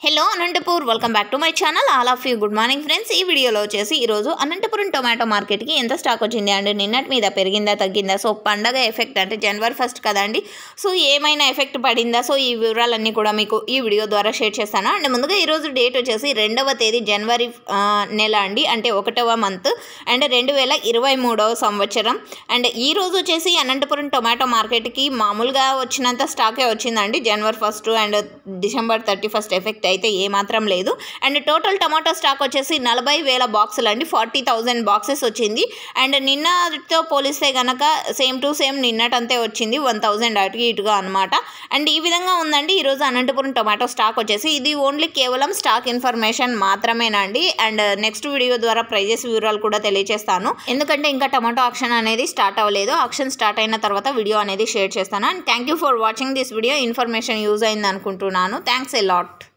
hello Anantapur welcome back to my channel all of you good morning friends ఈ వీడియోలో వచ్చేసి ఈరోజు అనంతపురం టొమాటో మార్కెట్కి ఎంత స్టాక్ వచ్చింది అండ్ నిన్నటి మీద పెరిగిందా తగ్గిందా సో పండగ ఎఫెక్ట్ అంటే జనవరి ఫస్ట్ కదండి సో ఏమైనా ఎఫెక్ట్ పడిందా సో ఈ వివరాలన్నీ కూడా మీకు ఈ వీడియో ద్వారా షేర్ చేస్తాను అండ్ ముందుగా ఈరోజు డేట్ వచ్చేసి రెండవ తేదీ జనవరి ఆ, నెల అండి అంటే ఒకటవ మంత్ అండ్ రెండు వేల ఇరవై మూడవ సంవత్సరం అండ్ ఈ రోజు వచ్చేసి అనంతపురం టొమాటో మార్కెట్కి మామూలుగా వచ్చినంత స్టాకే వచ్చిందండి జనవరి first and December thirty first effect అయితే ఏమాత్రం లేదు అండ్ టోటల్ టమాటో స్టాక్ వచ్చేసి నలభై వేల బాక్సులు అండి ఫార్టీ థౌజండ్ బాక్సెస్ వచ్చింది అండ్ నిన్నతో పోలిస్తే కనుక సేమ్ టు సేమ్ నిన్నటంతే వచ్చింది వన్ థౌజండ్ అటు ఇటుగా అనమాట అండ్ ఈ విధంగా ఉందండి ఈరోజు అనంతపురం టొమాటో స్టాక్ వచ్చేసి ఇది ఓన్లీ కేవలం స్టాక్ ఇన్ఫర్మేషన్ మాత్రమేనండి అండ్ నెక్స్ట్ వీడియో ద్వారా ప్రైజెస్ వివరాలు కూడా తెలియజేస్తాను ఎందుకంటే ఇంకా టమాటో ఆక్షన్ అనేది స్టార్ట్ అవ్వలేదు ఆక్షన్ స్టార్ట్ అయిన తర్వాత వీడియో అనేది షేర్ చేస్తాను and thank you for watching this video information use అయింది అనుకుంటున్నాను థ్యాంక్స్ ఎ లాట్